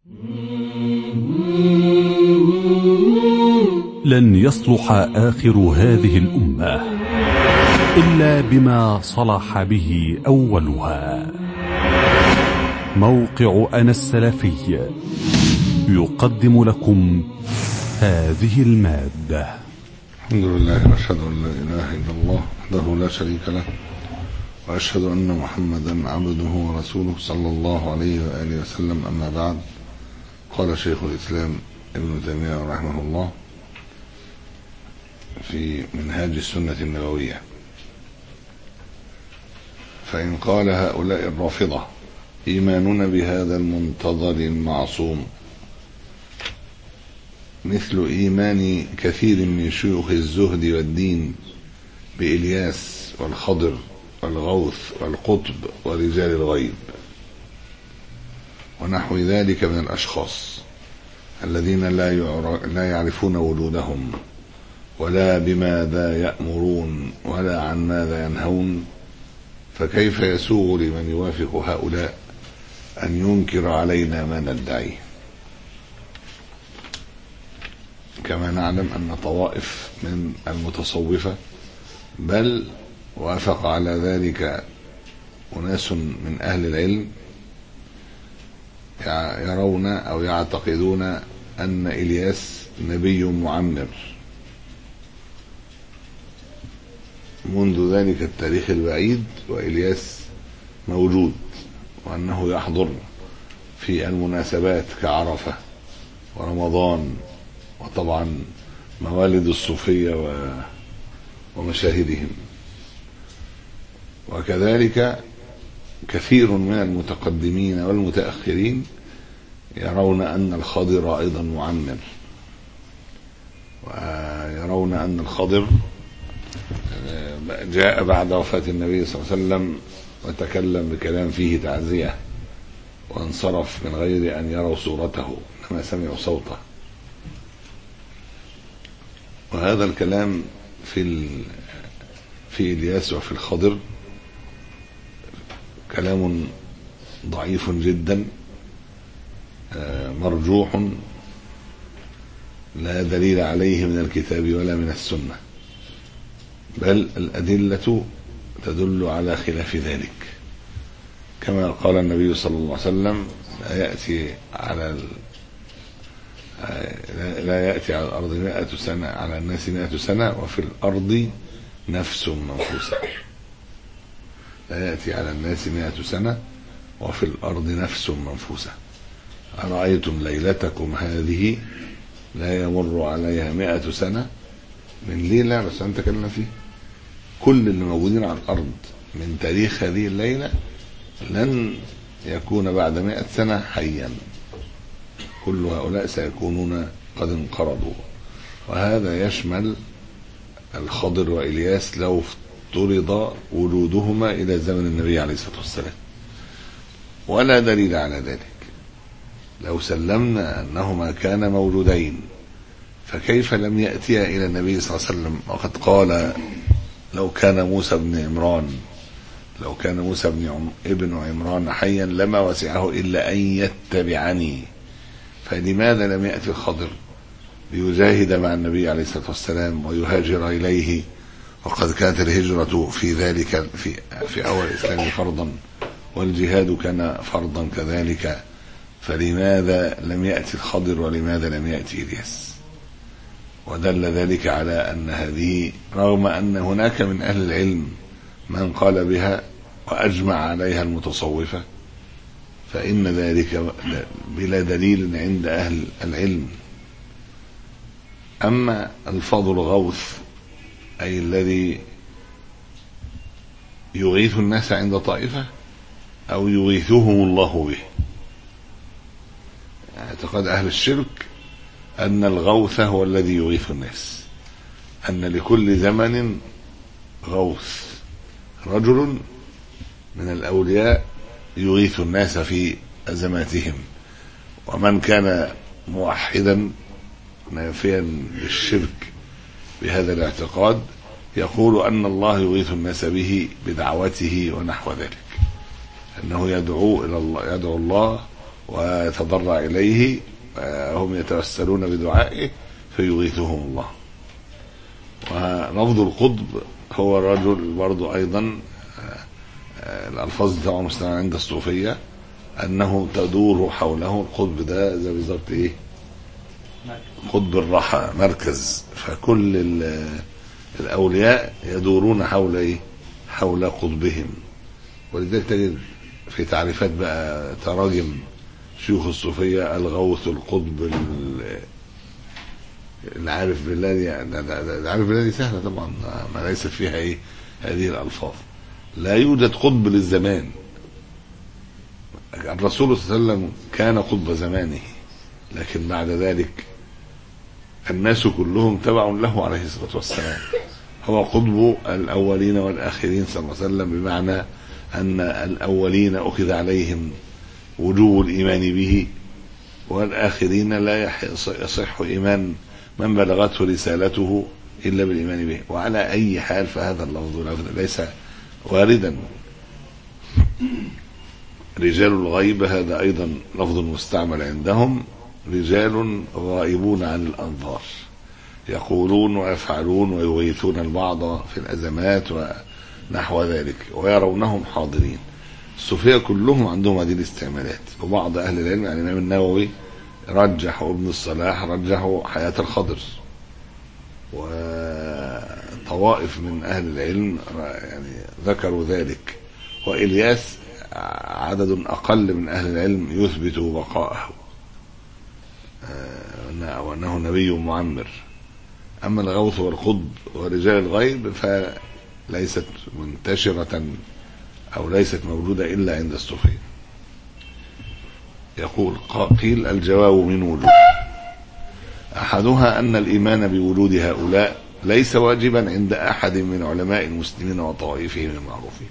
لن يصلح آخر هذه الأمة إلا بما صلح به أولها موقع أنا السلفي يقدم لكم هذه المادة الحمد لله واشهد ان لا اله الا الله وحده لا شريك له واشهد ان محمدا عبده ورسوله صلى الله عليه واله وسلم اما بعد قال شيخ الاسلام ابن تيميه رحمه الله في منهاج السنه النبويه فان قال هؤلاء الرافضه ايماننا بهذا المنتظر المعصوم مثل إيمان كثير من شيوخ الزهد والدين بإلياس والخضر والغوث والقطب ورجال الغيب ونحو ذلك من الأشخاص الذين لا لا يعرفون وجودهم ولا بماذا يأمرون ولا عن ماذا ينهون فكيف يسوغ لمن يوافق هؤلاء أن ينكر علينا ما ندعيه كما نعلم أن طوائف من المتصوفة بل وافق على ذلك أناس من أهل العلم يرون أو يعتقدون أن إلياس نبي معمر منذ ذلك التاريخ البعيد وإلياس موجود وأنه يحضر في المناسبات كعرفة ورمضان وطبعا موالد الصوفية و... ومشاهدهم وكذلك كثير من المتقدمين والمتأخرين يرون أن الخضر أيضا معمر ويرون أن الخضر جاء بعد وفاة النبي صلى الله عليه وسلم وتكلم بكلام فيه تعزية وانصرف من غير أن يروا صورته إنما سمعوا صوته وهذا الكلام في ال... في الياس وفي الخضر كلام ضعيف جدا مرجوح لا دليل عليه من الكتاب ولا من السنة بل الأدلة تدل على خلاف ذلك كما قال النبي صلى الله عليه وسلم لا يأتي على ال... لا يأتي على الأرض مائة سنة على الناس مائة سنة وفي الأرض نفس منفوسة لا يأتي على الناس مائة سنة وفي الأرض نفس منفوسة أرأيتم ليلتكم هذه لا يمر عليها مائة سنة من ليلة بس أنت تكلم فيه كل اللي موجودين على الأرض من تاريخ هذه الليلة لن يكون بعد مائة سنة حيا كل هؤلاء سيكونون قد انقرضوا وهذا يشمل الخضر وإلياس لو افترض وجودهما إلى زمن النبي عليه الصلاة والسلام ولا دليل على ذلك لو سلمنا أنهما كانا موجودين فكيف لم يأتيا إلى النبي صلى الله عليه وسلم وقد قال لو كان موسى بن عمران لو كان موسى بن عم ابن عمران حيا لما وسعه إلا أن يتبعني فلماذا لم يأتي الخضر ليجاهد مع النبي عليه الصلاة والسلام ويهاجر إليه وقد كانت الهجرة في ذلك في, في أول الإسلام فرضا والجهاد كان فرضا كذلك فلماذا لم يأتي الخضر ولماذا لم يأتي إلياس ودل ذلك على أن هذه رغم أن هناك من أهل العلم من قال بها وأجمع عليها المتصوفة فإن ذلك بلا دليل عند أهل العلم أما الفضل الغوث أي الذي يغيث الناس عند طائفة أو يغيثهم الله به اعتقاد أهل الشرك أن الغوث هو الذي يغيث الناس أن لكل زمن غوث رجل من الأولياء يغيث الناس في أزماتهم ومن كان موحدا نافيا للشرك بهذا الاعتقاد يقول أن الله يغيث الناس به بدعوته ونحو ذلك أنه يدعو إلى الله يدعو الله ويتضرع إليه هم يتوسلون بدعائه فيغيثهم الله ولفظ القطب هو الرجل برضو أيضا الألفاظ طبعا مستمعة عند الصوفية أنه تدور حوله القطب ده زي بالظبط إيه قطب الرحى مركز فكل الأولياء يدورون حول إيه حول قطبهم ولذلك تجد في تعريفات بقى تراجم شيوخ الصوفية الغوث القطب العارف بالله دي العارف بالله دي سهلة طبعا ما ليست فيها ايه هذه الألفاظ لا يوجد قطب للزمان الرسول صلى الله عليه وسلم كان قطب زمانه لكن بعد ذلك الناس كلهم تبع له عليه الصلاة والسلام هو قطب الأولين والآخرين صلى الله عليه وسلم بمعنى أن الأولين أخذ عليهم وجوب الإيمان به والآخرين لا يصح إيمان من بلغته رسالته إلا بالإيمان به وعلى أي حال فهذا اللفظ ليس واردا رجال الغيب هذا أيضا لفظ مستعمل عندهم رجال غائبون عن الأنظار يقولون ويفعلون ويغيثون البعض في الأزمات ونحو ذلك ويرونهم حاضرين الصوفية كلهم عندهم هذه الاستعمالات وبعض أهل العلم يعني الإمام النووي رجح ابن الصلاح رجحوا حياة الخضر وطوائف من أهل العلم يعني ذكروا ذلك وإلياس عدد أقل من أهل العلم يثبت بقاءه وأنه نبي معمر أما الغوث والقطب ورجال الغيب فليست منتشرة أو ليست موجودة إلا عند الصوفية يقول قيل الجواب من وجود أحدها أن الإيمان بوجود هؤلاء ليس واجبا عند أحد من علماء المسلمين وطوائفهم المعروفين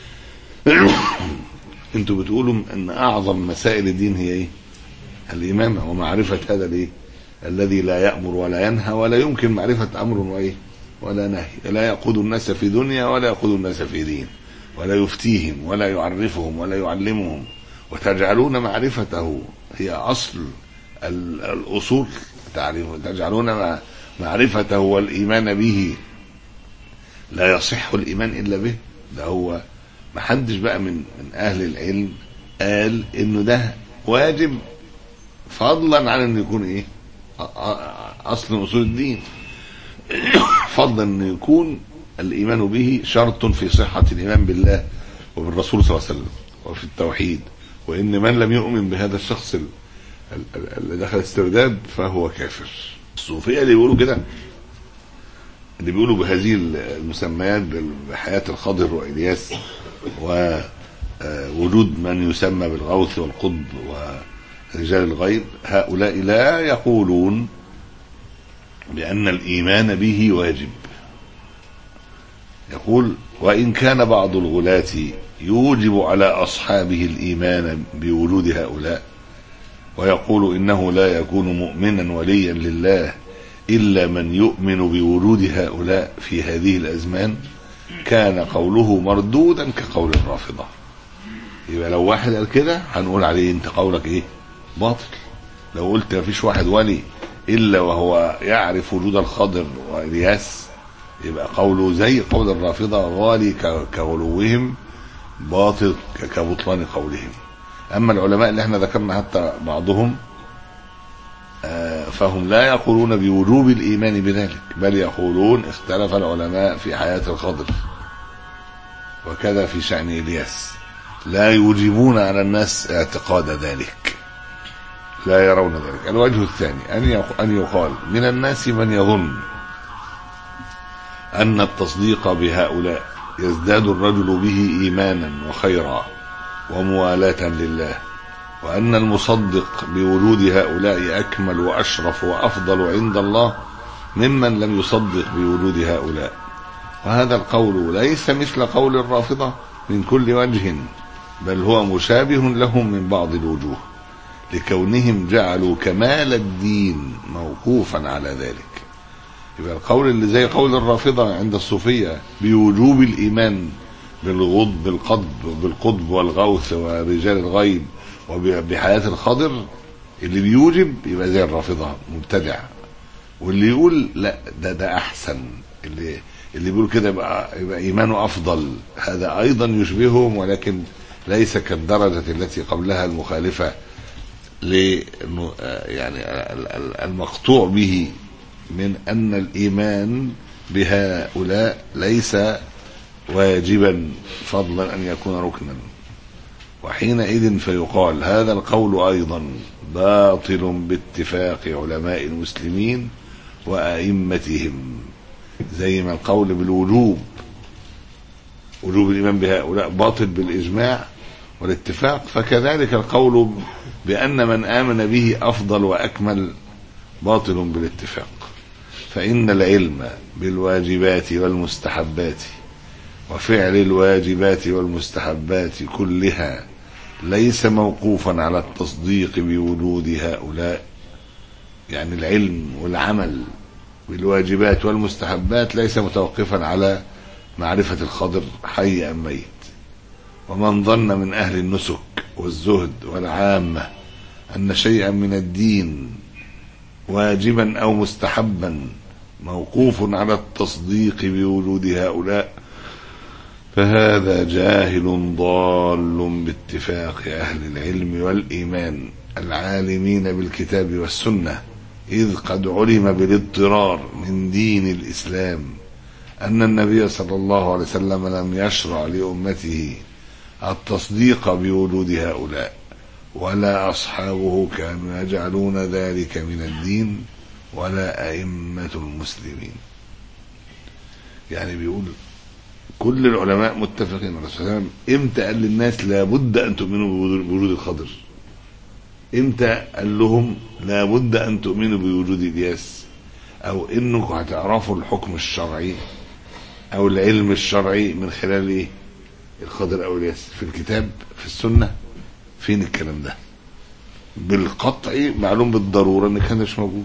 انتوا بتقولوا ان اعظم مسائل الدين هي ايه الامامه ومعرفه هذا الايه الذي لا يامر ولا ينهى ولا يمكن معرفه امر وايه ولا نهي لا يقود الناس في دنيا ولا يقود الناس في دين ولا يفتيهم ولا يعرفهم ولا يعلمهم وتجعلون معرفته هي اصل الاصول تعرف تجعلون معرفته والايمان به لا يصح الايمان الا به ده هو ما حدش بقى من من اهل العلم قال انه ده واجب فضلا عن انه يكون ايه اصل من اصول الدين فضلا انه يكون الايمان به شرط في صحه الايمان بالله وبالرسول صلى الله عليه وسلم وفي التوحيد وان من لم يؤمن بهذا الشخص اللي دخل استرداد فهو كافر الصوفيه اللي بيقولوا كده اللي بيقولوا بهذه المسميات بحياه الخضر والياس ووجود من يسمى بالغوث والقطب ورجال الغيب هؤلاء لا يقولون بأن الإيمان به واجب يقول وإن كان بعض الغلاة يوجب على أصحابه الإيمان بوجود هؤلاء ويقول إنه لا يكون مؤمنا وليا لله إلا من يؤمن بوجود هؤلاء في هذه الأزمان كان قوله مردودا كقول الرافضة يبقى لو واحد قال كده هنقول عليه انت قولك ايه باطل لو قلت مفيش واحد ولي الا وهو يعرف وجود الخضر والياس يبقى قوله زي قول الرافضة غالي كغلوهم باطل كبطلان قولهم اما العلماء اللي احنا ذكرنا حتى بعضهم فهم لا يقولون بوجوب الايمان بذلك بل يقولون اختلف العلماء في حياه الخضر وكذا في شان الياس لا يوجبون على الناس اعتقاد ذلك لا يرون ذلك الوجه الثاني ان ان يقال من الناس من يظن ان التصديق بهؤلاء يزداد الرجل به ايمانا وخيرا وموالاه لله وأن المصدق بوجود هؤلاء أكمل وأشرف وأفضل عند الله ممن لم يصدق بوجود هؤلاء وهذا القول ليس مثل قول الرافضة من كل وجه بل هو مشابه لهم من بعض الوجوه لكونهم جعلوا كمال الدين موقوفا على ذلك يبقى القول اللي زي قول الرافضة عند الصوفية بوجوب الإيمان بالغض بالقطب بالقطب والغوث ورجال الغيب وبحياة الخضر اللي بيوجب يبقى زي الرافضة مبتدع واللي يقول لا ده ده احسن اللي اللي بيقول كده يبقى يبقى ايمانه افضل هذا ايضا يشبههم ولكن ليس كالدرجة التي قبلها المخالفة ل يعني ال- ال- المقطوع به من ان الايمان بهؤلاء ليس واجبا فضلا ان يكون ركنا وحينئذ فيقال هذا القول ايضا باطل باتفاق علماء المسلمين وائمتهم زي ما القول بالوجوب وجوب الايمان بهؤلاء باطل بالاجماع والاتفاق فكذلك القول بان من امن به افضل واكمل باطل بالاتفاق فان العلم بالواجبات والمستحبات وفعل الواجبات والمستحبات كلها ليس موقوفا على التصديق بوجود هؤلاء يعني العلم والعمل بالواجبات والمستحبات ليس متوقفا على معرفة الخضر حي أم ميت ومن ظن من أهل النسك والزهد والعامة أن شيئا من الدين واجبا أو مستحبا موقوف على التصديق بوجود هؤلاء فهذا جاهل ضال باتفاق أهل العلم والإيمان العالمين بالكتاب والسنة إذ قد علم بالاضطرار من دين الإسلام أن النبي صلى الله عليه وسلم لم يشرع لأمته التصديق بوجود هؤلاء ولا أصحابه كانوا يجعلون ذلك من الدين ولا أئمة المسلمين يعني بيقول كل العلماء متفقين الرسول صلى الله عليه وسلم امتى قال للناس لابد ان تؤمنوا بوجود- بوجود الخضر امتى قال لهم لابد ان تؤمنوا بوجود الياس او انكم هتعرفوا الحكم الشرعي او العلم الشرعي من خلال ايه الخضر او الياس في الكتاب في السنه فين الكلام ده بالقطع معلوم بالضروره ان كان مش موجود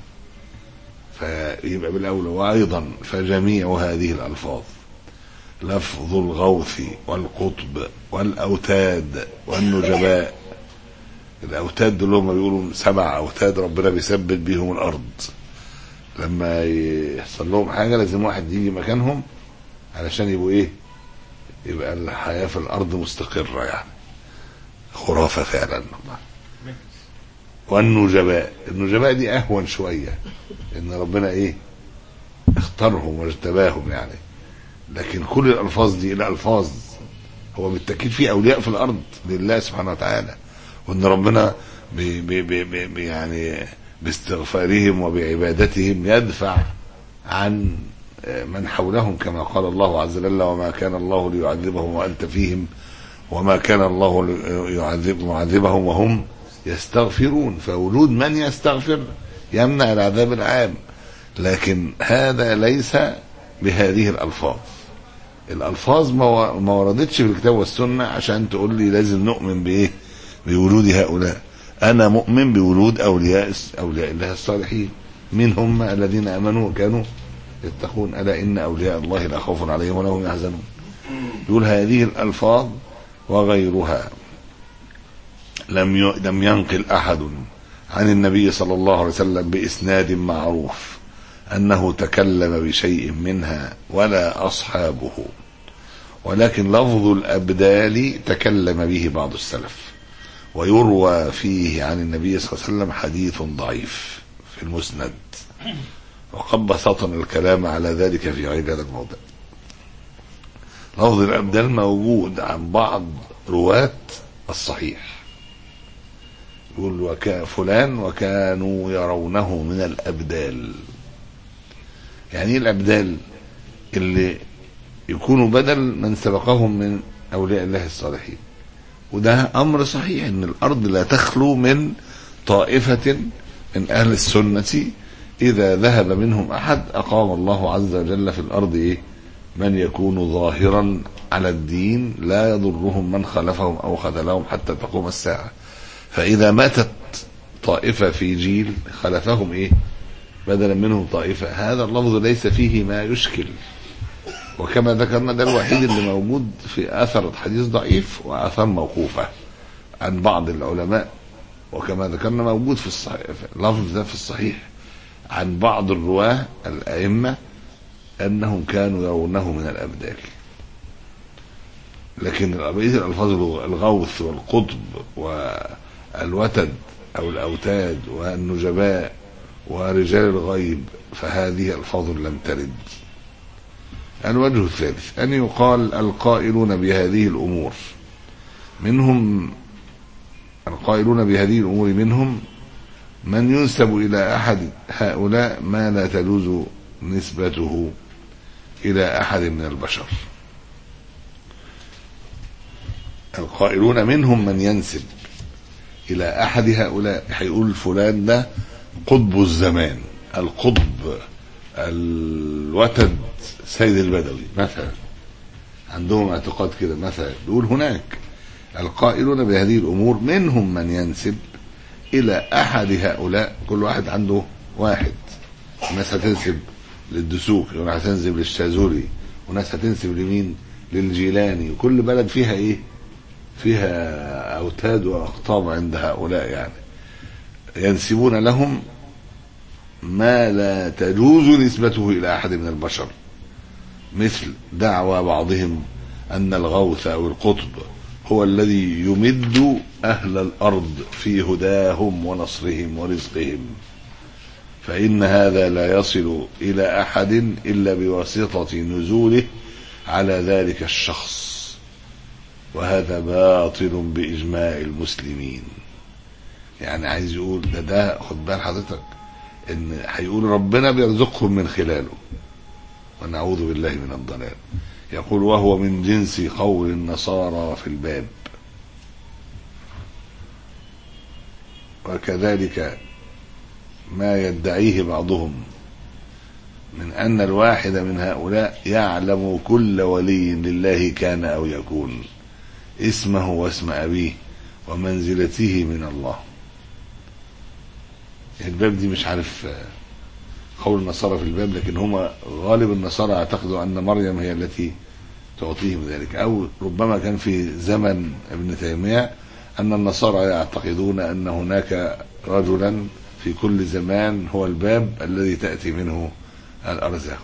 فيبقى بالاولى وايضا فجميع هذه الالفاظ لفظ الغوث والقطب والاوتاد والنجباء الاوتاد دول هم بيقولوا سبع اوتاد ربنا بيثبت بيهم الارض لما يحصل لهم حاجه لازم واحد يجي مكانهم علشان يبقوا ايه يبقى الحياه في الارض مستقره يعني خرافه فعلا والنجباء النجباء دي اهون شويه ان ربنا ايه اختارهم واجتباهم يعني لكن كل الالفاظ دي الالفاظ هو بالتاكيد في اولياء في الارض لله سبحانه وتعالى وان ربنا بي بي بي بي بي يعني باستغفارهم وبعبادتهم يدفع عن من حولهم كما قال الله عز وجل وما كان الله ليعذبهم وانت فيهم وما كان الله يعذب معذبهم وهم يستغفرون فوجود من يستغفر يمنع العذاب العام لكن هذا ليس بهذه الالفاظ الالفاظ ما ما وردتش في الكتاب والسنه عشان تقول لي لازم نؤمن بايه بوجود هؤلاء انا مؤمن بوجود اولياء اولياء الله الصالحين من هم الذين امنوا وكانوا يتقون الا ان اولياء الله لا خوف عليهم ولا هم يحزنون يقول هذه الالفاظ وغيرها لم ي... لم ينقل احد عن النبي صلى الله عليه وسلم باسناد معروف انه تكلم بشيء منها ولا اصحابه ولكن لفظ الابدال تكلم به بعض السلف ويروى فيه عن النبي صلى الله عليه وسلم حديث ضعيف في المسند وقد بسطنا الكلام على ذلك في غير هذا الموضع لفظ الابدال موجود عن بعض رواة الصحيح يقول وكا فلان وكانوا يرونه من الابدال يعني ايه الابدال اللي يكونوا بدل من سبقهم من اولياء الله الصالحين وده امر صحيح ان الارض لا تخلو من طائفه من اهل السنه اذا ذهب منهم احد اقام الله عز وجل في الارض ايه من يكون ظاهرا على الدين لا يضرهم من خلفهم او خذلهم حتى تقوم الساعه فاذا ماتت طائفه في جيل خلفهم ايه بدلا منهم طائفه هذا اللفظ ليس فيه ما يشكل وكما ذكرنا ده الوحيد اللي موجود في اثر حديث ضعيف واثار موقوفه عن بعض العلماء وكما ذكرنا موجود في الصحيح في اللفظ ده في الصحيح عن بعض الرواه الأئمة أنهم كانوا يرونه من الأبدال لكن بقية الألفاظ الغوث والقطب والوتد أو الأوتاد والنجباء ورجال الغيب فهذه ألفاظ لم ترد الوجه الثالث أن يقال القائلون بهذه الأمور منهم القائلون بهذه الأمور منهم من ينسب إلى أحد هؤلاء ما لا تجوز نسبته إلى أحد من البشر القائلون منهم من ينسب إلى أحد هؤلاء هيقول فلان ده قطب الزمان القطب الوتد سيد البدوي مثلا عندهم اعتقاد كده مثلا يقول هناك القائلون بهذه الأمور منهم من ينسب إلى أحد هؤلاء كل واحد عنده واحد الناس هتنسب للدسوق وناس هتنسب للشاذوري وناس هتنسب لمين للجيلاني وكل بلد فيها ايه فيها أوتاد وأقطاب عند هؤلاء يعني ينسبون لهم ما لا تجوز نسبته إلى أحد من البشر مثل دعوى بعضهم أن الغوث أو القطب هو الذي يمد أهل الأرض في هداهم ونصرهم ورزقهم فإن هذا لا يصل إلى أحد إلا بواسطة نزوله على ذلك الشخص وهذا باطل بإجماع المسلمين يعني عايز يقول ده ده خد بال حضرتك ان هيقول ربنا بيرزقهم من خلاله ونعوذ بالله من الضلال يقول وهو من جنس قول النصارى في الباب وكذلك ما يدعيه بعضهم من أن الواحد من هؤلاء يعلم كل ولي لله كان أو يكون اسمه واسم أبيه ومنزلته من الله الباب دي مش عارف قول النصارى في الباب لكن هم غالب النصارى اعتقدوا أن مريم هي التي تعطيهم ذلك أو ربما كان في زمن ابن تيمية أن النصارى يعتقدون أن هناك رجلا في كل زمان هو الباب الذي تأتي منه الأرزاق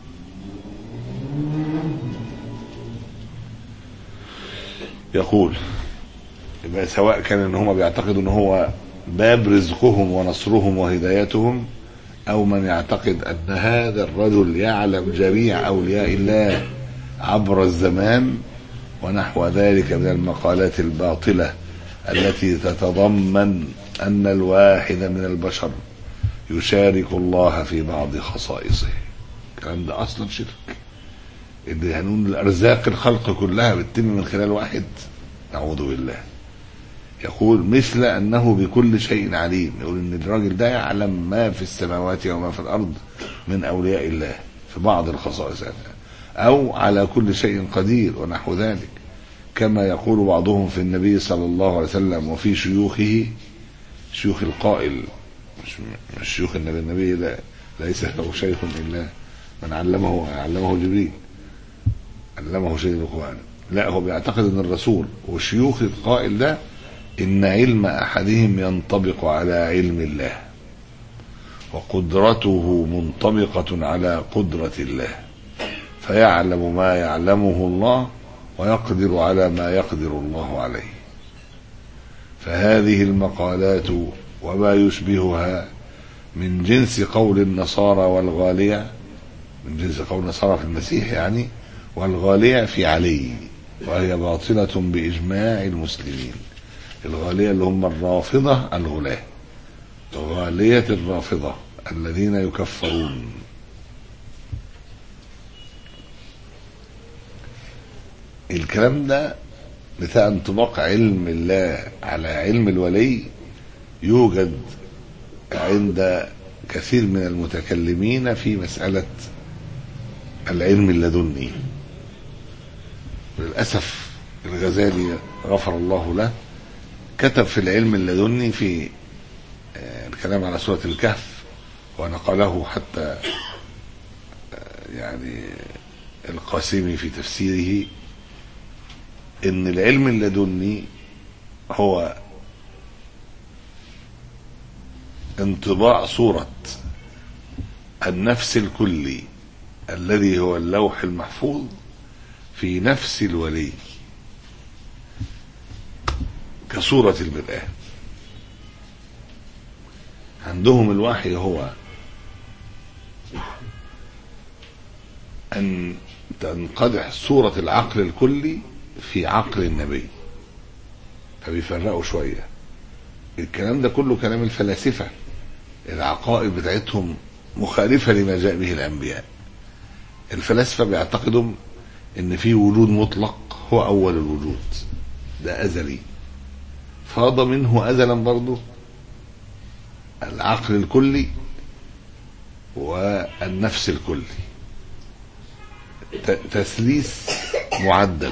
يقول يبقى سواء كان ان هم بيعتقدوا ان هو باب رزقهم ونصرهم وهدايتهم او من يعتقد ان هذا الرجل يعلم جميع اولياء الله عبر الزمان ونحو ذلك من المقالات الباطله التي تتضمن ان الواحد من البشر يشارك الله في بعض خصائصه الكلام ده اصلا شرك ان هنقول الارزاق الخلق كلها بتتم من خلال واحد نعوذ بالله يقول مثل انه بكل شيء عليم يقول ان الراجل ده يعلم ما في السماوات وما في الارض من اولياء الله في بعض الخصائص او على كل شيء قدير ونحو ذلك كما يقول بعضهم في النبي صلى الله عليه وسلم وفي شيوخه شيوخ القائل مش مش شيوخ النبي النبي لا ليس له شيخ الا من علمه علمه جبريل علمه شيء القران لا هو بيعتقد ان الرسول وشيوخ القائل ده ان علم احدهم ينطبق على علم الله وقدرته منطبقه على قدره الله فيعلم ما يعلمه الله ويقدر على ما يقدر الله عليه فهذه المقالات وما يشبهها من جنس قول النصارى والغالية من جنس قول النصارى في المسيح يعني والغالية في علي وهي باطلة بإجماع المسلمين الغالية اللي هم الرافضة الغلاة غالية الرافضة الذين يكفرون الكلام ده بتاع انطباق علم الله على علم الولي يوجد عند كثير من المتكلمين في مسألة العلم اللدني للأسف الغزالي غفر الله له كتب في العلم اللدني في الكلام على سورة الكهف ونقله حتى يعني القاسمي في تفسيره ان العلم اللدني هو انطباع صورة النفس الكلي الذي هو اللوح المحفوظ في نفس الولي كصورة المرآة عندهم الوحي هو أن تنقدح صورة العقل الكلي في عقل النبي فبيفرقوا شوية الكلام ده كله كلام الفلاسفة العقائد بتاعتهم مخالفة لما جاء به الأنبياء الفلاسفة بيعتقدوا ان في وجود مطلق هو اول الوجود ده ازلي فاض منه ازلا برضه العقل الكلي والنفس الكلي تثليث معدل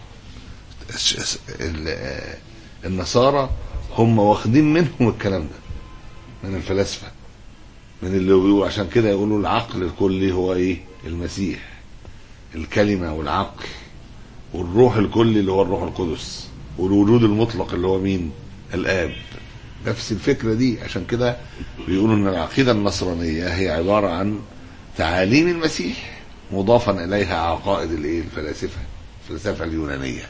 النصارى هم واخدين منهم الكلام ده من الفلاسفه من اللي بيقولوا عشان كده يقولوا العقل الكلي هو ايه المسيح الكلمة والعقل والروح الكلي اللي هو الروح القدس والوجود المطلق اللي هو مين الآب نفس الفكرة دي عشان كده بيقولوا ان العقيدة النصرانية هي عبارة عن تعاليم المسيح مضافا اليها عقائد الايه الفلاسفة الفلسفة اليونانية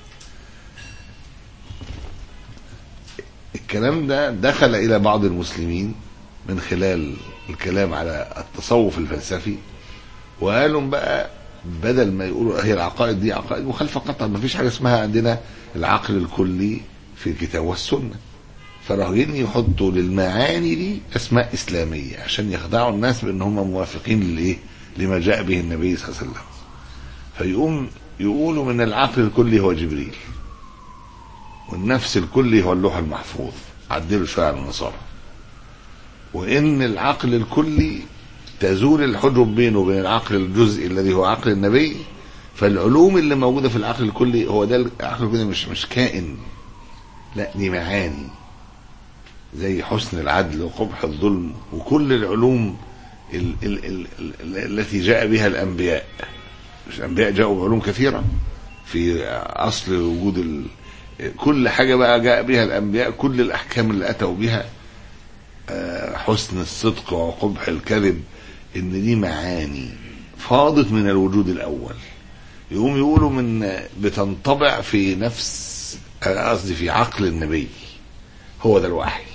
الكلام ده دخل الى بعض المسلمين من خلال الكلام على التصوف الفلسفي وقالوا بقى بدل ما يقولوا هي العقائد دي عقائد مخالفه قطعا ما فيش حاجه اسمها عندنا العقل الكلي في الكتاب والسنه فراجعين يحطوا للمعاني دي اسماء اسلاميه عشان يخدعوا الناس بان هم موافقين للايه لما جاء به النبي صلى الله عليه وسلم فيقوم يقولوا من العقل الكلي هو جبريل والنفس الكلي هو اللوح المحفوظ عدلوا شويه على النصارى وان العقل الكلي تزول الحجب بينه وبين العقل الجزئي الذي هو عقل النبي فالعلوم اللي موجوده في العقل الكلي هو ده العقل الكلي مش مش كائن لا دي معاني زي حسن العدل وقبح الظلم وكل العلوم ال ال ال ال التي جاء بها الانبياء مش الانبياء جاءوا بعلوم كثيره في اصل وجود ال كل حاجه بقى جاء بها الانبياء كل الاحكام اللي اتوا بها حسن الصدق وقبح الكذب ان دي معاني فاضت من الوجود الاول يقوم يقولوا من بتنطبع في نفس قصدي في عقل النبي هو ده الوحي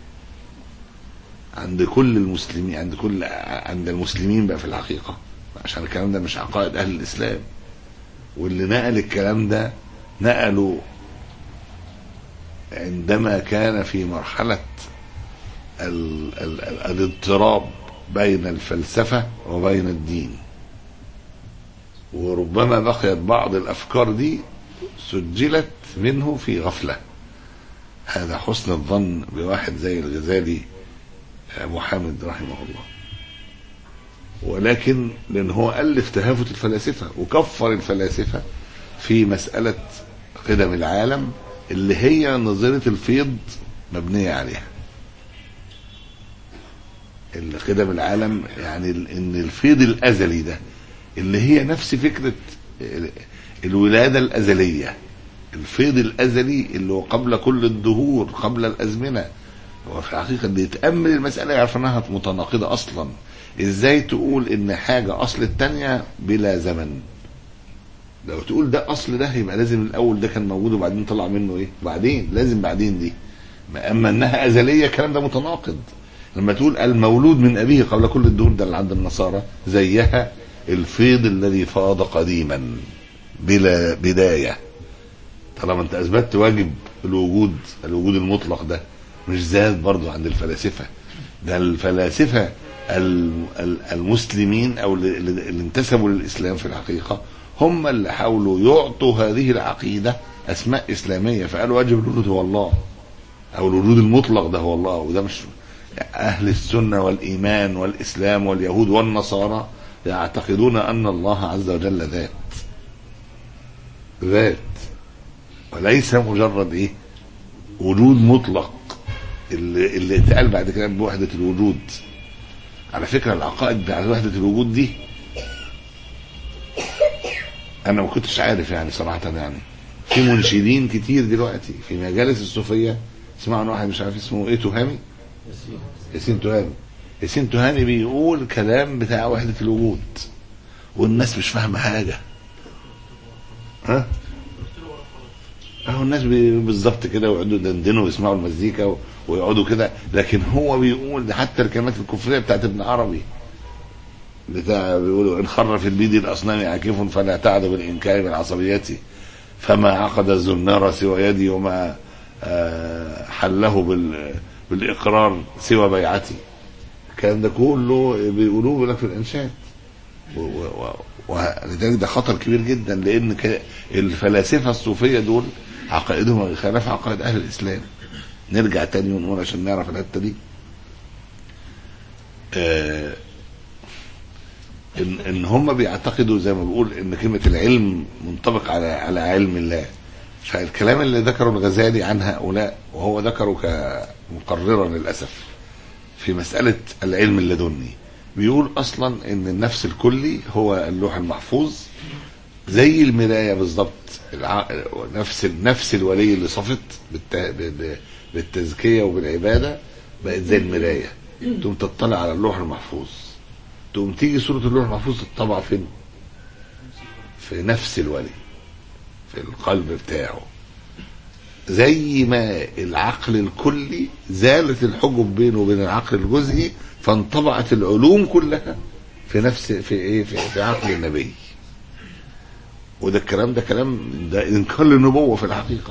عند كل المسلمين عند كل عند المسلمين بقى في الحقيقه عشان الكلام ده مش عقائد اهل الاسلام واللي نقل الكلام ده نقلوا عندما كان في مرحله ال ال ال الاضطراب بين الفلسفة وبين الدين وربما بقيت بعض الأفكار دي سجلت منه في غفلة هذا حسن الظن بواحد زي الغزالي أبو حامد رحمه الله ولكن لأن هو ألف تهافت الفلاسفة وكفر الفلاسفة في مسألة قدم العالم اللي هي نظرية الفيض مبنية عليها اللي قدم العالم يعني ان الفيض الازلي ده اللي هي نفس فكره الولاده الازليه الفيض الازلي اللي هو قبل كل الدهور قبل الازمنه هو في الحقيقه اللي يتامل المساله يعرف انها متناقضه اصلا ازاي تقول ان حاجه اصل الثانيه بلا زمن لو تقول ده اصل ده يبقى لازم الاول ده كان موجود وبعدين طلع منه ايه بعدين لازم بعدين دي اما انها ازليه الكلام ده متناقض لما تقول المولود من أبيه قبل كل الدهور ده اللي عند النصارى زيها الفيض الذي فاض قديما بلا بداية طالما انت اثبتت واجب الوجود الوجود المطلق ده مش زاد برضو عند الفلاسفة ده الفلاسفة المسلمين او اللي انتسبوا للاسلام في الحقيقة هم اللي حاولوا يعطوا هذه العقيدة اسماء اسلامية فقالوا واجب الوجود هو الله او الوجود المطلق ده هو الله وده مش أهل السنة والإيمان والإسلام واليهود والنصارى يعتقدون أن الله عز وجل ذات ذات وليس مجرد إيه وجود مطلق اللي, اللي اتقال بعد كده بوحدة الوجود على فكرة العقائد بتاعت وحدة الوجود دي أنا ما كنتش عارف يعني صراحة يعني في منشدين كتير دلوقتي في مجالس الصوفيه اسمعوا عن واحد مش عارف اسمه ايه تهامي ياسين تهامي ياسين تهامي بيقول كلام بتاع وحده الوجود والناس مش فاهمه حاجه ها اهو الناس بي- بالظبط كده ويقعدوا يدندنوا ويسمعوا المزيكا و- ويقعدوا كده لكن هو بيقول ده حتى الكلمات الكفريه بتاعت ابن عربي بتاع بيقولوا ان خر في البيد الاصنام عاكف فلا تعد بالانكار بالعصبيه فما عقد الزنار سوى يدي وما آه، حله بال بالاقرار سوى بيعتي الكلام ده كله بيقولوه بيقول لك في الانشاد و- و- و- ولذلك ده خطر كبير جدا لان ك- الفلاسفه الصوفيه دول عقائدهم خلاف عقائد اهل الاسلام نرجع تاني ونقول عشان نعرف الحته دي آه ان ان هم بيعتقدوا زي ما بقول ان كلمه العلم منطبق على على علم الله فالكلام اللي ذكره الغزالي عن هؤلاء وهو ذكره كمقررا للاسف في مساله العلم اللدني بيقول اصلا ان النفس الكلي هو اللوح المحفوظ زي المرايه بالظبط الع... نفس نفس الولي اللي صفت بالت... بال- بالتزكيه وبالعباده بقت زي المرايه تقوم تطلع على اللوح المحفوظ تقوم تيجي صوره اللوح المحفوظ تطبع فين؟ في نفس الولي في القلب بتاعه زي ما العقل الكلي زالت الحجب بينه وبين العقل الجزئي فانطبعت العلوم كلها في نفس في ايه في, في عقل النبي وده الكلام ده كلام ده انكار للنبوه في الحقيقه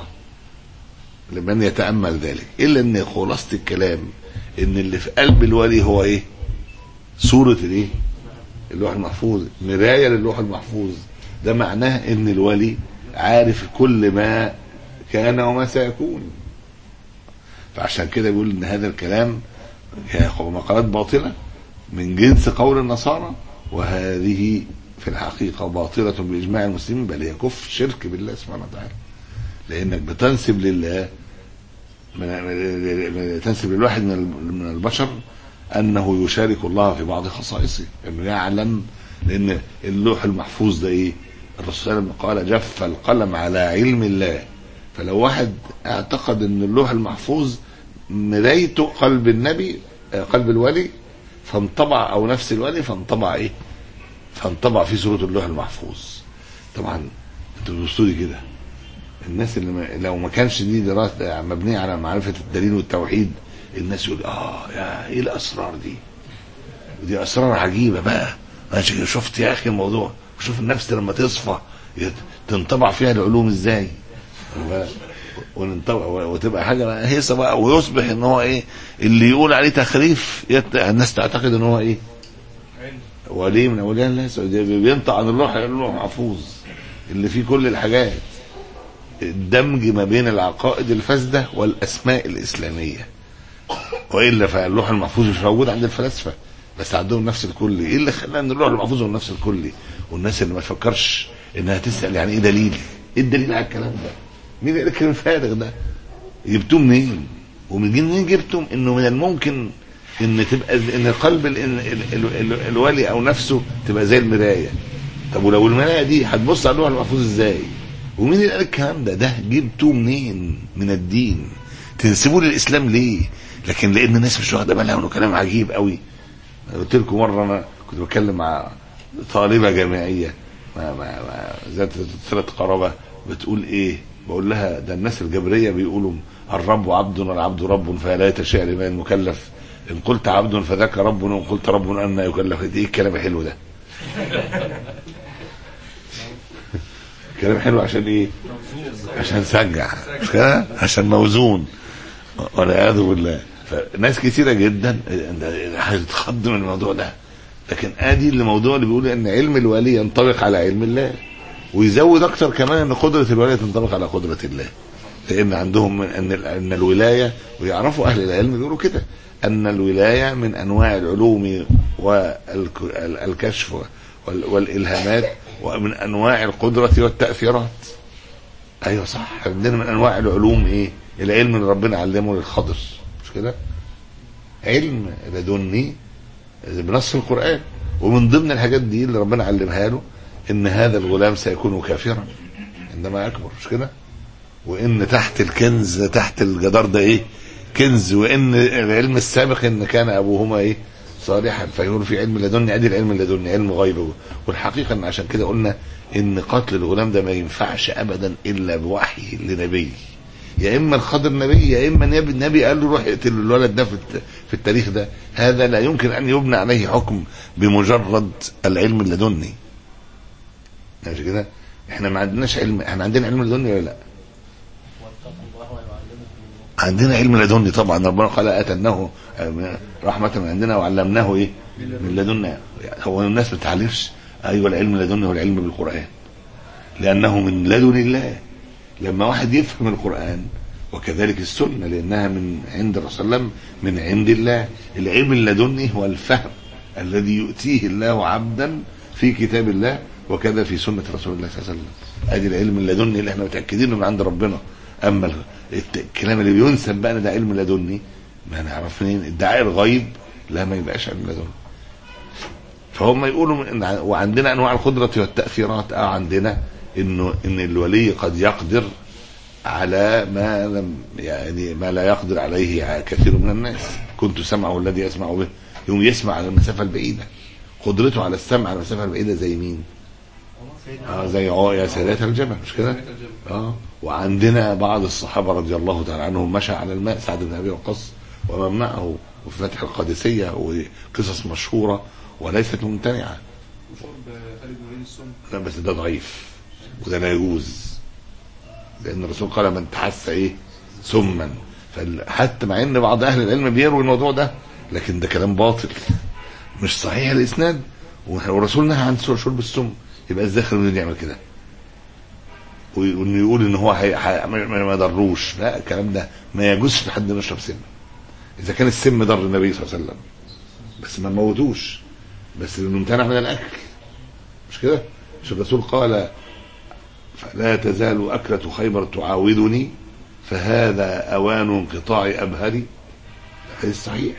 لمن يتامل ذلك الا ان خلاصه الكلام ان اللي في قلب الولي هو ايه صوره الايه اللوح المحفوظ مرايه للوح المحفوظ ده معناه ان الولي عارف كل ما كان وما سيكون فعشان كده بيقول ان هذا الكلام هي مقالات باطله من جنس قول النصارى وهذه في الحقيقه باطله باجماع المسلمين بل هي كفر شرك بالله سبحانه وتعالى لانك بتنسب لله من من- تنسب للواحد من ال- من البشر انه يشارك الله في بعض خصائصه انه يعلم لان اللوح المحفوظ ده ايه الرسول صلى الله عليه وسلم قال جف القلم على علم الله فلو واحد اعتقد ان اللوح المحفوظ مرايته قلب النبي آه، قلب الولي فانطبع او نفس الولي فانطبع ايه فانطبع في سوره اللوح المحفوظ طبعا انتوا بتبصوا لي كده الناس اللي ما لو ما كانش دي دراسه مبنيه على معرفه الدليل والتوحيد الناس يقول اه يا ايه الاسرار دي ودي اسرار عجيبه بقى انا ش- شفت يا اخي الموضوع شوف النفس لما تصفى يت- تنطبع فيها العلوم ازاي و- وننطبع و- وتبقى حاجه هيصه بقى ويصبح ان هو ايه اللي يقول عليه تخريف يت... الناس تعتقد ان هو ايه ولي من اولياء الله ده بينطق عن الروح اللوح محفوظ اللي فيه كل الحاجات الدمج ما بين العقائد الفاسده والاسماء الاسلاميه والا فاللوح المحفوظ مش موجود عند الفلاسفه بس عندهم نفس الكلي ايه اللي خلى ان اللوح المحفوظ هو نفس الكلي والناس اللي ما تفكرش انها تسال يعني ايه دليل ايه الدليل على الكلام ده مين اللي قال الكلام الفارغ ده جبتوه منين ومن منين جبتم انه من الممكن ان تبقى ان قلب ال ال ال ال الولي او نفسه تبقى زي المرايه طب ولو المرايه دي هتبص على اللوح المحفوظ ازاي ومين اللي قال الكلام ده ده جبتوه منين من الدين تنسبوه للاسلام ليه لكن لان الناس مش واخده بالها انه كلام عجيب قوي قلت لكم مره انا كنت بتكلم مع طالبه جامعيه ما ما ما ذات ثلاث قرابه بتقول ايه بقول لها ده الناس الجبريه بيقولوا الرب عبد والعبد رب فلا يتشاء لمن المكلف ان قلت عبد فذاك رب وان قلت رب ان يكلف ايه الكلام الحلو ده كلام حلو عشان ايه عشان سجع مش كده عشان موزون والعياذ بالله فناس كثيره جدا هتتخض من الموضوع ده لكن ادي الموضوع اللي بيقول ان علم الولي ينطبق على علم الله ويزود اكتر كمان ان قدره الولي تنطبق على قدره الله لان عندهم من ان ان الولايه ويعرفوا اهل العلم بيقولوا كده ان الولايه من انواع العلوم والكشف وال- والالهامات ومن انواع القدره والتاثيرات ايوه صح عندنا من انواع العلوم ايه العلم اللي ربنا علمه للخضر مش كده علم لدني بنص القران ومن ضمن الحاجات دي اللي ربنا علمها له ان هذا الغلام سيكون كافرا عندما يكبر مش كده وان تحت الكنز تحت الجدار ده ايه كنز وان العلم السابق ان كان ابوهما ايه صالحا فيقول في علم لدني ادي العلم لدني علم غيب والحقيقه ان عشان كده قلنا ان قتل الغلام ده ما ينفعش ابدا الا بوحي لنبي يا اما الخضر نبي يا اما نبي النبي قال له روح اقتل الولد ده في الت- في التاريخ ده هذا لا يمكن ان يبنى عليه حكم بمجرد العلم اللدني ماشي كده احنا ما عندناش علم احنا عندنا علم لدني ولا لا عندنا علم لدني طبعا ربنا قال اتناه رحمه من عندنا وعلمناه ايه من لدنا هو الناس ما بتعلمش ايوه العلم لدني هو العلم بالقران لانه من لدن الله لما واحد يفهم القرآن وكذلك السنة لأنها من عند الرسول صلى الله عليه وسلم من عند الله العلم اللدني هو الفهم الذي يؤتيه الله عبدا في كتاب الله وكذا في سنة رسول الله صلى الله عليه وسلم ادي العلم اللدني اللي احنا متأكدين من عند ربنا اما الت- الكلام اللي بينسب بقى إن ده علم لدني ما نعرف منين ادعاء الغيب لا ما يبقاش علم لدني فهم يقولوا من إن ع- وعندنا انواع القدره والتاثيرات اه عندنا انه ان الولي قد يقدر على ما لم يعني ما لا يقدر عليه كثير من الناس كنت سمعه الذي يسمع به يوم يسمع على المسافه البعيده قدرته على السمع على المسافه البعيده زي مين؟ اه زي عو- يا سادات الجبل مش كده؟ اه وعندنا بعض الصحابه رضي الله تعالى عنهم مشى على الماء سعد بن ابي وقاص ومن معه وفي فتح القادسيه وقصص مشهوره وليست ممتنعه وشرب خالد بن وليد السم لا بس ده ضعيف وده لا يجوز لان الرسول قال من تحس ايه سما فال- حتى مع ان بعض اهل العلم بيروي الموضوع ده لكن ده كلام باطل مش صحيح الاسناد والرسول نهى عن شرب السم يبقى ازاي خالد يعمل كده وي- وانه يقول ان هو هي... هي... ما ما يضروش لا الكلام ده ما يجوزش في حد يشرب سم اذا كان السم ضر النبي صلى الله عليه وسلم بس ما موتوش بس انه امتنع من الاكل مش كده مش الرسول قال فلا تزال أكلة خيبر تعاودني فهذا أوان انقطاع أبهري حديث صحيح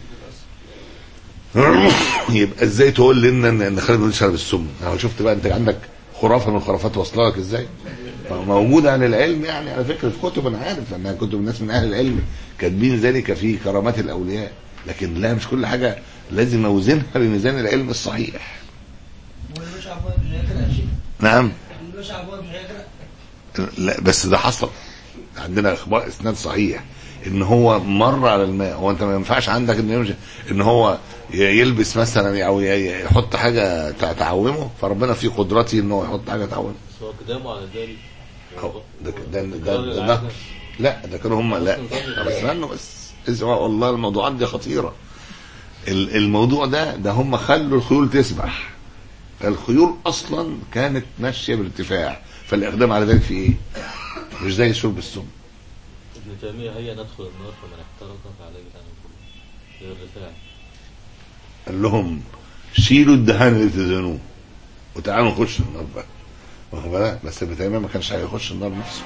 يبقى ازاي تقول لي ان ان خالد بن الوليد شرب السم اهو شفت بقى انت عندك خرافه من الخرافات واصله لك ازاي موجوده عن العلم يعني على فكره في كتب انا عارف انها كتب الناس من اهل العلم كاتبين ذلك في كرامات الاولياء لكن لا مش كل حاجه لازم اوزنها بميزان العلم الصحيح واللي مش عبود مش هيقرا يا شيخ نعم اللي مش عبود مش هيقرا لا بس ده حصل عندنا اخبار اسناد صحيح ان هو مر على الماء هو انت ما ينفعش عندك ان يمشي ان هو ي- يلبس مثلا او ي- يحط حاجه تع- تعومه فربنا في قدرته ان هو يحط حاجه تعومه بس هو قدامه على ذلك أو ده ده ده, ده, ده لا ده كانوا هم لا طب استنوا بس اسمع والله الموضوعات دي خطيره ال- الموضوع ده ده هم خلوا الخيول تسبح الخيول اصلا كانت ماشيه بارتفاع فالاقدام على ذلك في ايه؟ مش زي شرب السم ابن تيمية هي ندخل النار فمن احترق فعليه لعنة الله هي الرفاع قال لهم شيلوا الدهان اللي تدهنوه وتعالوا نخش النار بقى واخد بالك؟ بس ابن تيميه ما كانش هيخش النار نفسه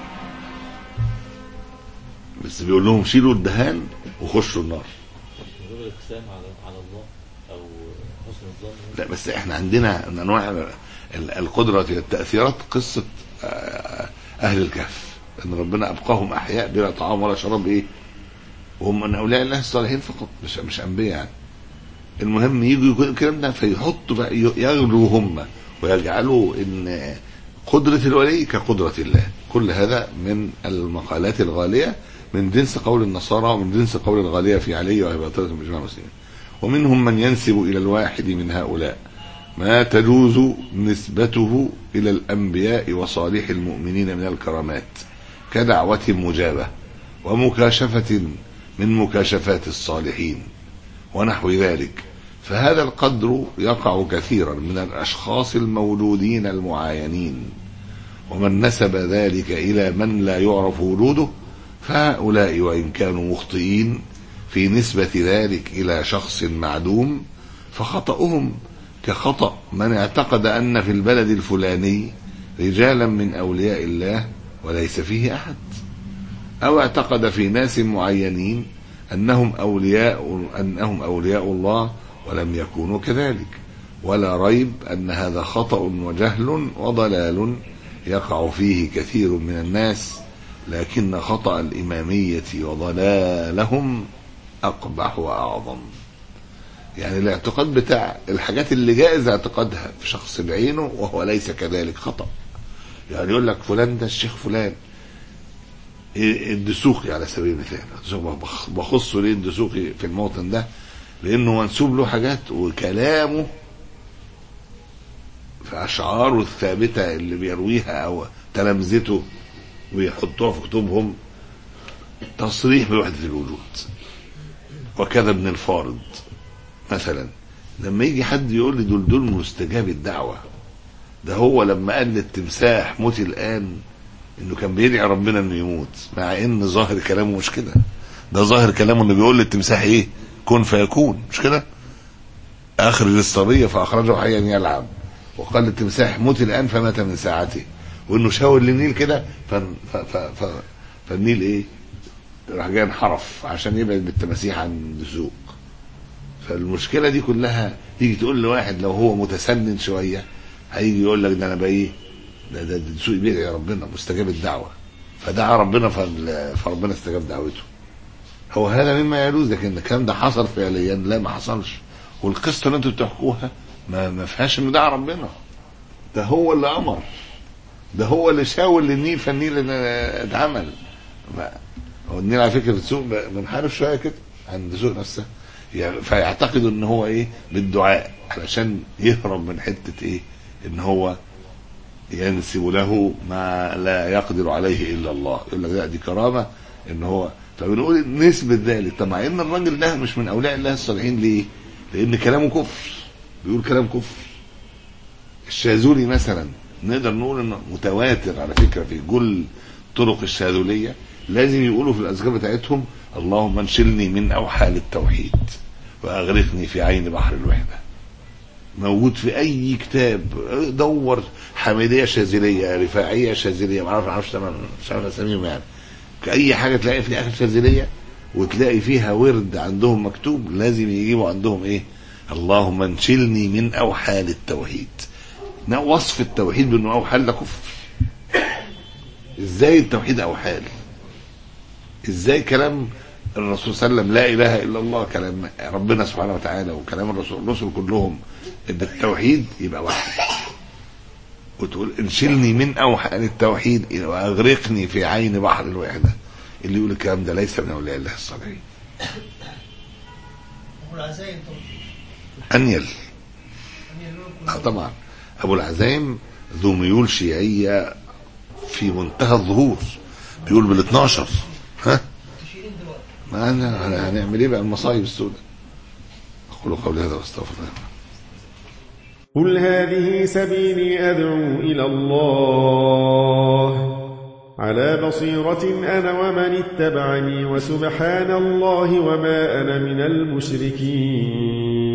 بس بيقول لهم شيلوا الدهان وخشوا النار من غير الاقسام على على الله او حسن الظن لا بس احنا عندنا من انواع ال- القدره التاثيرات قصه آه، اهل الكهف ان ربنا ابقاهم احياء بلا طعام ولا شراب ايه وهم من اولياء الله الصالحين فقط مش مش انبياء يعني المهم يجوا يقولوا الكلام ده فيحطوا بقى ي- يغلوا هم ويجعلوا ان قدره الولي كقدره الله كل هذا من المقالات الغاليه من جنس قول النصارى ومن جنس قول الغاليه في علي وابي باطله بجماعه المسلمين ومنهم من ينسب الى الواحد من هؤلاء ما تجوز نسبته الى الانبياء وصالح المؤمنين من الكرامات كدعوه مجابه ومكاشفه من مكاشفات الصالحين ونحو ذلك فهذا القدر يقع كثيرا من الاشخاص المولودين المعاينين ومن نسب ذلك الى من لا يعرف وجوده فهؤلاء وان كانوا مخطئين في نسبه ذلك الى شخص معدوم فخطأهم كخطأ من اعتقد ان في البلد الفلاني رجالا من اولياء الله وليس فيه احد أو اعتقد في ناس معينين أنهم أولياء أنهم أولياء الله ولم يكونوا كذلك ولا ريب أن هذا خطأ وجهل وضلال يقع فيه كثير من الناس لكن خطأ الإمامية وضلالهم أقبح وأعظم يعني الاعتقاد بتاع الحاجات اللي جائز اعتقادها في شخص بعينه وهو ليس كذلك خطأ يعني يقول لك فلان ده الشيخ فلان إيه الدسوقي على سبيل المثال الدسوقي بخ- بخصه ليه الدسوقي في الموطن ده لانه منسوب له حاجات وكلامه في اشعاره الثابته اللي بيرويها او تلامذته ويحطوها في كتبهم تصريح بوحده الوجود وكذا ابن الفارض مثلا لما يجي حد يقول لي دول دول مستجاب الدعوه ده هو لما قال للتمساح موت الان انه كان بيدعي ربنا انه يموت مع ان ظاهر كلامه مش كده ده ظاهر كلامه انه بيقول للتمساح ايه كن فيكون مش كده اخرج الصبي فاخرجه حيا يلعب وقال للتمساح موت الان فمات من ساعته وانه شاور للنيل كده فن- ف- ف- ف- فالنيل ايه راح جاي انحرف عشان يبعد بالتماسيح عن الدسوق فالمشكله دي كلها تيجي تقول لواحد لو هو متسنن شويه هيجي يقول لك ده انا بقى ايه ده ده الدسوق بيدعي ربنا مستجاب الدعوه فدعا ربنا فال- فربنا استجاب دعوته هو هذا مما يجوز لكن الكلام ده حصل فعليا لا ما حصلش والقصه اللي انتوا بتحكوها ما ما فيهاش انه دعا ربنا ده هو اللي امر ده هو اللي شاور للنيل فالنيل اللي اتعمل ما- هو النيل على فكره السوق منحرف شويه كده عند السوق نفسها يعني فيعتقدوا ان هو ايه بالدعاء علشان يهرب من حته ايه ان هو ينسب له ما لا يقدر عليه الا الله يقول لك لا دي كرامه ان هو فبنقول نسبة ذلك طب مع ان الراجل ده مش من اولياء الله الصالحين ليه؟ لان كلامه كفر بيقول كلام كفر الشاذولي مثلا نقدر نقول انه متواتر على فكره في كل طرق الشاذوليه لازم يقولوا في الاذكار بتاعتهم اللهم انشلني من اوحال التوحيد واغرقني في عين بحر الوحده موجود في اي كتاب دور حميديه شاذليه رفاعيه شاذليه ما اعرفش معرفش تمام مش عارف اساميهم يعني اي حاجه تلاقي في اخر شاذليه وتلاقي فيها ورد عندهم مكتوب لازم يجيبوا عندهم ايه اللهم انشلني من اوحال التوحيد نا- وصف التوحيد بانه اوحال ده كفر ازاي التوحيد اوحال ازاي كلام الرسول صلى الله عليه وسلم لا اله الا الله كلام ربنا سبحانه وتعالى وكلام الرسول الرسل كلهم ان التوحيد يبقى واحد وتقول انشلني من اوحال التوحيد واغرقني في عين بحر الوحده اللي يقول الكلام ده ليس من اولياء الله الصالحين ابو العزايم انيل طبعا اه طبعا ابو العزايم ذو ميول شيعيه في منتهى الظهور بيقول بال 12 ها تشيلين دلوقتي ما أنا هنعمل ايه بقى المصايب السوداء اقول قولي هذا واستغفر الله قل هذه سبيلي أدعو إلى الله على بصيرة أنا ومن اتبعني وسبحان الله وما أنا من المشركين